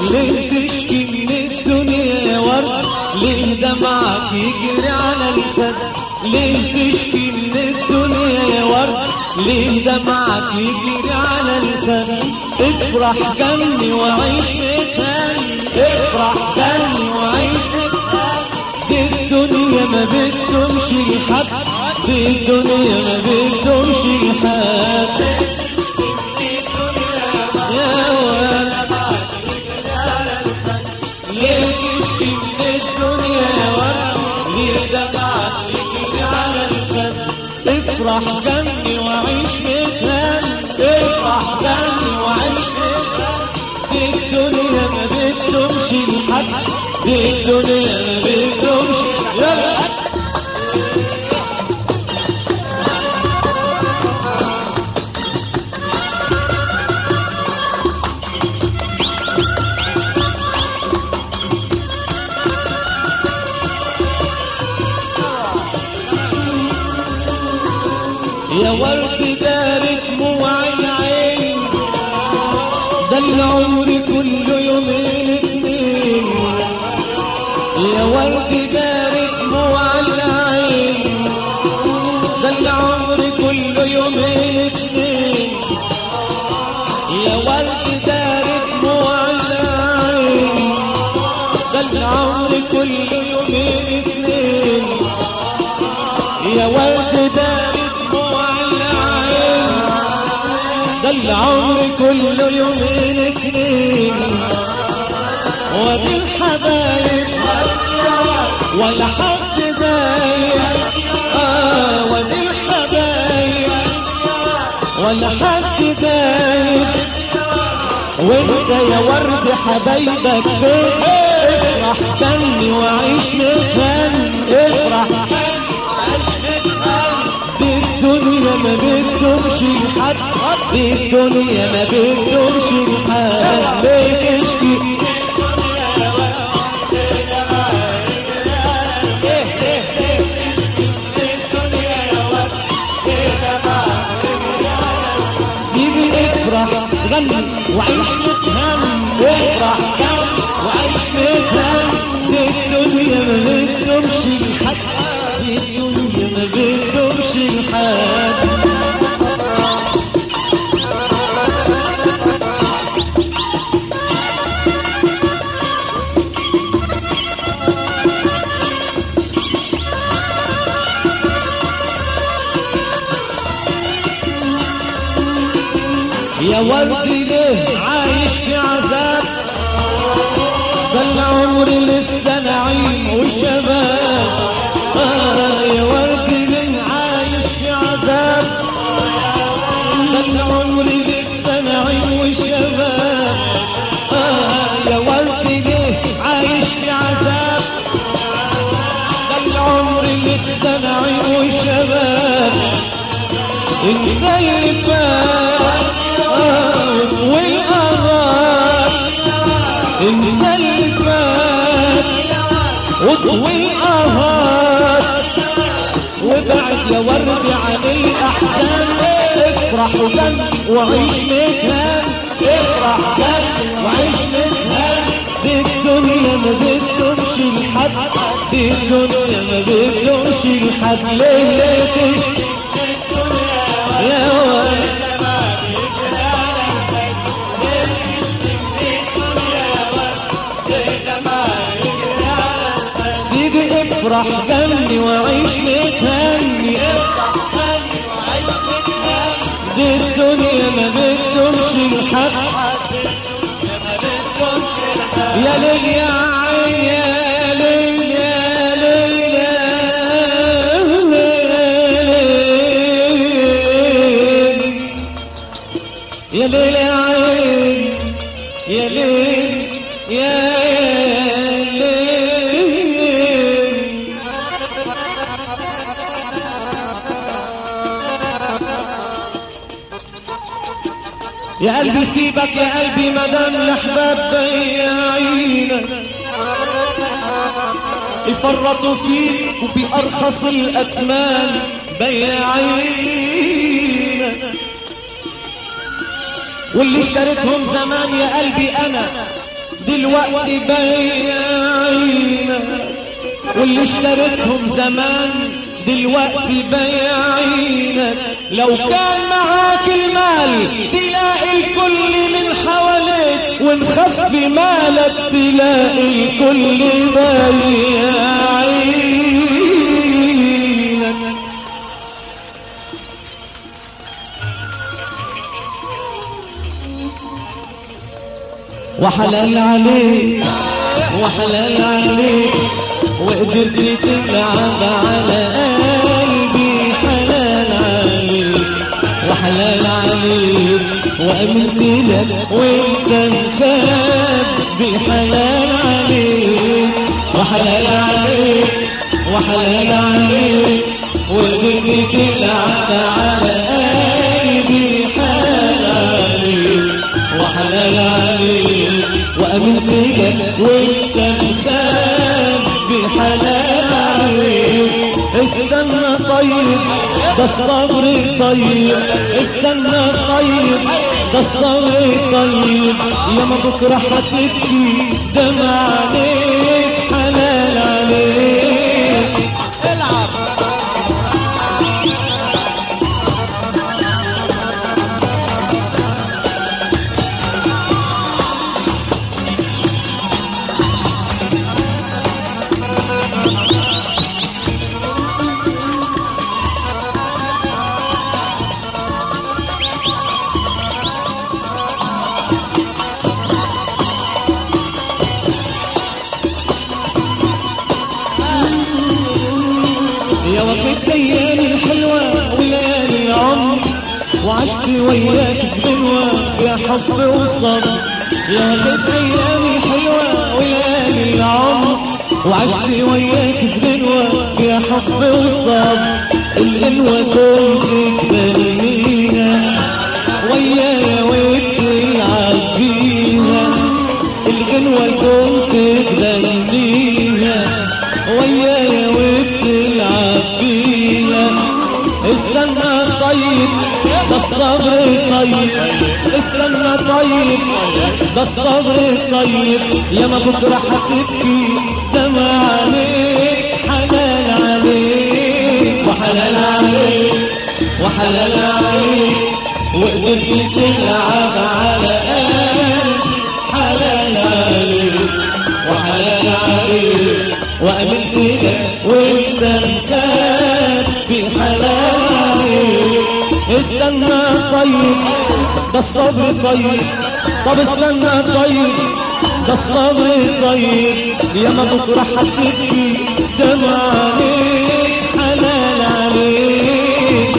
ليه تشكي من الدنيا يا ورد ليه دمعك يجري على الخد ليه تشكي من الدنيا يا ورد ليه دمعك يجري على الخد افرح جنبي وعيش متهني افرح جنبي وعيش متهني دي الدنيا ما بتدومش لحد دي الدنيا ما بتدومش لحد يا ولد ليه تشكي من الدنيا يا ولد ليه دمعك يجري على الخد افرح جنبي وعيش متهني افرح جنبي وعيش متهني دي الدنيا ما بتدومش لحد دي الدنيا ما بتدومش يلا يا ورد دار دموع العين ده العمر كله يومين اتنين يا ورد دار دموع العين ده العمر كله يومين اتنين يا ورد دار دموع العين ده العمر كله يومين اتنين يا ورد دار دموع العين ده العمر كله يومين اتنين وادي الحبايب ولا حد دايم آه وادي الحبايب ولا حد دايم وانت يا ورد حبايبك فين افرح تاني وعيش متهني افرح دي الدنيا ما بتدومش لحد دي الدنيا ما بتدومش لحد ليه تشكي سيدي افرح غني وعيش متهم افرح غني وعيش متهم دي الدنيا ما بتدومش لحد دي الدنيا ما بتدومش لحد يا ورد ليه عايش في عذاب ده العمر لسه نعيم وشباب آه يا ورد ليه عايش في عذاب ده العمر لسه نعيم وشباب آه يا ورد ليه عايش في عذاب ده العمر لسه نعيم وشباب انسى اللي فات والقرار انسى اللي فات والقرار وابعد يا ورد عن الاحزان افرح وغن وعيش متهان افرح غن وعيش متهان دي الدنيا ما بتدومش لحد دي الدنيا ما بتدومش لحد ليه ليه تشكي يا ولد سيدي افرح جنبي وعيش متهني دي الدنيا ما بتدومش لحد يا ليل يا عين يا ليل يا ليل يا ليل يا عين يا ليل يا ليل يا قلبي سيبك يا قلبي مدام الاحباب بياعينك يفرطوا فيك وبأرخص الأثمان بياعينك واللي اشتريتهم زمان يا قلبي أنا دلوقتي بياعينك واللي اشتريتهم زمان دلوقتي بياعينك لو كان معاك المال تلاقي الكل من حواليك ونخفي مالك تلاقي الكل بياعينك وحلال عليك وحلال عليك وقدرت تلعب على قلبي حلال عليك وحلال عليك وأمنت لك وانت مخبي حلال عليك وحلال عليك وحلال عليك وقدرت تلعب على قلبي حلال عليك وحلال عليك وأمنت لك وانت مخبي حلال عليك استنى طيب ده الصبر طيب استنى طيب ده الصبر طيب يا ما بكره هتبكي دمع عليك حلال عليك العب يا وقت ايامي الحلوه وليالي العمر وعشت وياك بغنوة يا حب وصبر يا وقت ايامي الحلوه وليالي العمر وعشت وياك بغنوة يا حب وصبر الغنوة كنت تغنيها ويايا وتلعب بيها الغنوة كنت تغنيها ويايا وبتلعب بيها استنى طيب ده الصبر طيب استنى طيب ده الصبر طيب يا ما بكره هتبكي دمع عليك حلال عليك وحلال عليك وحلال عليك وقدرت تلعب على قلبي حلال عليك وحلال عليك وأمنت لك وانت مكاتب حلال عليك استنى طيب ده الصبر طيب طب استنى طيب ده الصبر طيب يا ما بكره هتبكي دمع عليك حلال عليك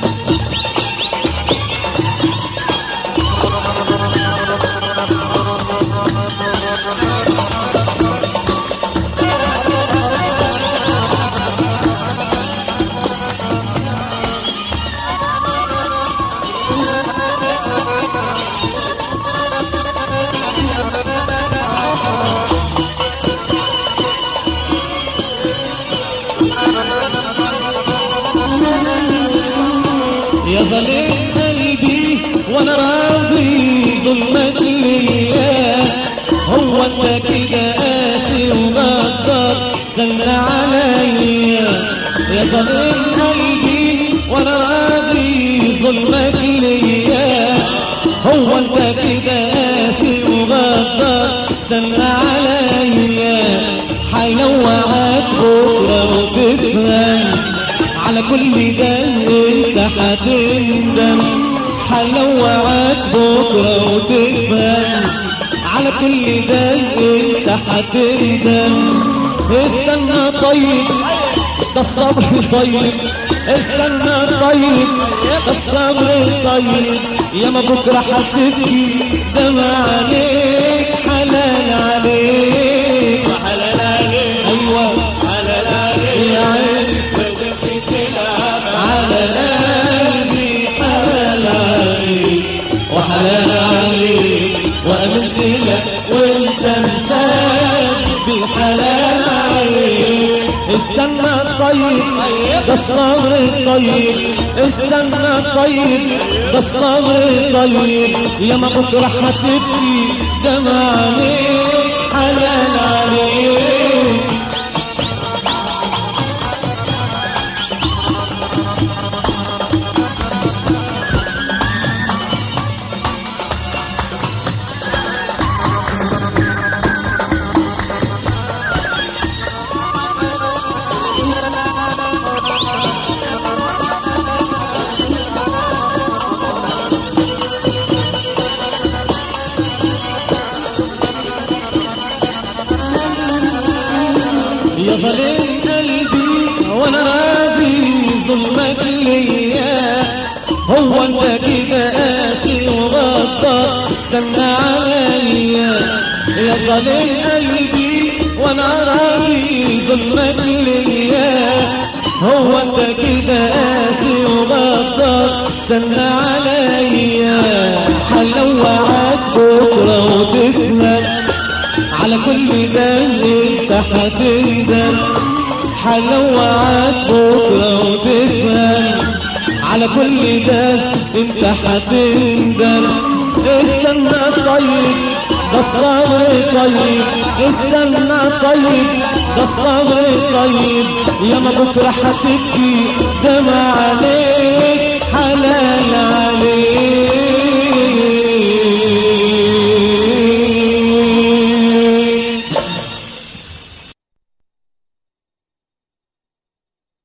يا ظليم قلبي وانا راضي ظلمك ليا هو انت كده قاسي وغدر استنى عليا يا ظليم قلبي وانا راضي ظلمك ليا هو انت كده قاسي وغدر استنى عليا حينوعك بكره وتفهم على كل ده انت هتندم هنوعك بكره وتفهم على كل ده انت هتندم استنى طيب ده الصبر طيب استنى طيب ده الصبر طيب يا ما بكره هتبكي دمع عليك حلال عليك حلال عليك ايوه حلال عليك يا عين على قلبي حلال عليك وحلال عليك وأمنت لك وانت مخبي حلال عليك استنى طيب ده الصبر طيب استنى طيب ده الصبر طيب يا ما بكره هتبكي دمع عليك يا ظالم قلبي وانا راضي ظلمك ليا هو انت كده قاسي وغدار استنى عليا يا ظالم قلبي وانا راضي ظلمك ليا هو انت كده قاسي وغدار استنى عليا حلوعك بكره وتفهم على كل ده انت هتندم حلوعك بكره وتفهم على كل ده انت هتندم استنى طيب ده الصبر طيب استنى طيب ده الصبر طيب يا ما بكره هتبكي دمع عليك